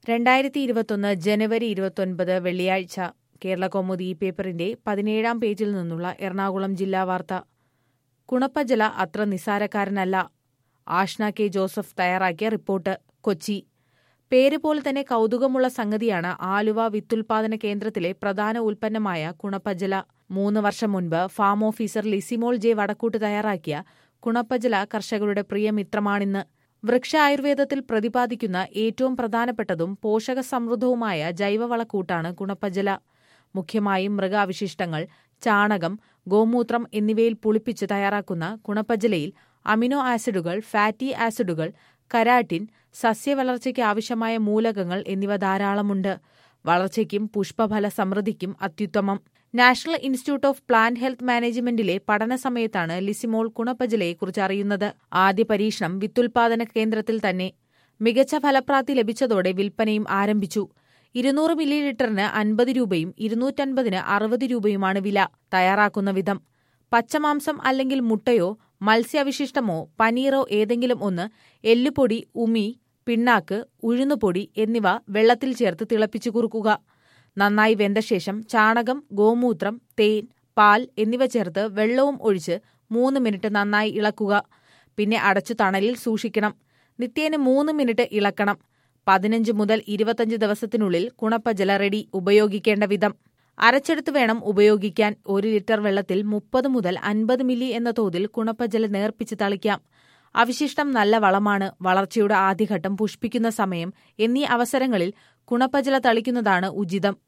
രണ്ടായിരത്തി ഇരുപത്തൊന്ന് ജനുവരി ഇരുപത്തൊൻപത് വെള്ളിയാഴ്ച കേരള കൗമുദി ഈ പേപ്പറിന്റെ പതിനേഴാം പേജിൽ നിന്നുള്ള എറണാകുളം ജില്ലാ വാർത്ത കുണപ്പജല അത്ര നിസാരക്കാരനല്ല ആഷ്ന കെ ജോസഫ് തയ്യാറാക്കിയ റിപ്പോർട്ട് കൊച്ചി പേര് പോലെ തന്നെ കൗതുകമുള്ള സംഗതിയാണ് ആലുവ വിത്തുൽപാദന കേന്ദ്രത്തിലെ പ്രധാന ഉൽപ്പന്നമായ കുണപ്പജല മൂന്ന് വർഷം മുൻപ് farm officer Lisimol J Vadakkoot തയ്യാറാക്കിയ കുണപ്പജല കർഷകരുടെ പ്രിയമിത്രമാണിന്ന് വൃക്ഷ ആയുർവേദത്തിൽ പ്രതിപാദിക്കുന്ന ഏറ്റവും പ്രധാനപ്പെട്ടതും പോഷക സമൃദ്ധവുമായ ജൈവവളക്കൂട്ടാണ് കുണപ്പജല മുഖ്യമായും മൃഗാവശിഷ്ടങ്ങൾ ചാണകം ഗോമൂത്രം എന്നിവയിൽ പുളിപ്പിച്ച് തയ്യാറാക്കുന്ന കുണപ്പജലയിൽ അമിനോ ആസിഡുകൾ ഫാറ്റി ആസിഡുകൾ കരാറ്റിൻ സസ്യവളർച്ചയ്ക്ക് ആവശ്യമായ മൂലകങ്ങൾ എന്നിവ ധാരാളമുണ്ട് വളർച്ചയ്ക്കും പുഷ്പഫല സമൃദ്ധിക്കും അത്യുത്തമം national institute of plant health മാനേജ്മെന്റിലെ പഠന സമയത്താണ് ലിസിമോൾ കുണപ്പജലയെക്കുറിച്ച് അറിയുന്നത് ആദ്യ പരീക്ഷണം വിത്തുൽപാദന കേന്ദ്രത്തിൽ തന്നെ മികച്ച ഫലപ്രാപ്തി ലഭിച്ചതോടെ വിൽപ്പനയും ആരംഭിച്ചു ഇരുന്നൂറ് മില്ലി ലിറ്ററിന് അൻപത് രൂപയും ഇരുന്നൂറ്റൻപതിന് അറുപത് രൂപയുമാണ് വില തയ്യാറാക്കുന്ന വിധം പച്ചമാംസം അല്ലെങ്കിൽ മുട്ടയോ മത്സ്യാവശിഷ്ടമോ പനീറോ ഏതെങ്കിലും ഒന്ന് എല്ലുപൊടി ഉമി പിണ്ണാക്ക് ഉഴുന്നുപൊടി എന്നിവ വെള്ളത്തിൽ ചേർത്ത് തിളപ്പിച്ചു കുറുക്കുക നന്നായി വെന്ത ശേഷം ചാണകം ഗോമൂത്രം തേൻ പാൽ എന്നിവ ചേർത്ത് വെള്ളവും ഒഴിച്ച് മൂന്ന് മിനിറ്റ് നന്നായി ഇളക്കുക പിന്നെ അടച്ചു തണലിൽ സൂക്ഷിക്കണം നിത്യേന മൂന്ന് മിനിറ്റ് ഇളക്കണം പതിനഞ്ച് മുതൽ ഇരുപത്തഞ്ച് ദിവസത്തിനുള്ളിൽ കുണപ്പജല റെഡി ഉപയോഗിക്കേണ്ട വിധം അരച്ചെടുത്ത് വേണം ഉപയോഗിക്കാൻ ഒരു ലിറ്റർ വെള്ളത്തിൽ മുപ്പത് മുതൽ അൻപത് മില്ലി എന്ന തോതിൽ കുണപ്പജല നേർപ്പിച്ച് തളിക്കാം അവശിഷ്ടം നല്ല വളമാണ് വളർച്ചയുടെ ആദ്യഘട്ടം പുഷ്പിക്കുന്ന സമയം എന്നീ അവസരങ്ങളിൽ കുണപ്പജല തളിക്കുന്നതാണ് ഉചിതം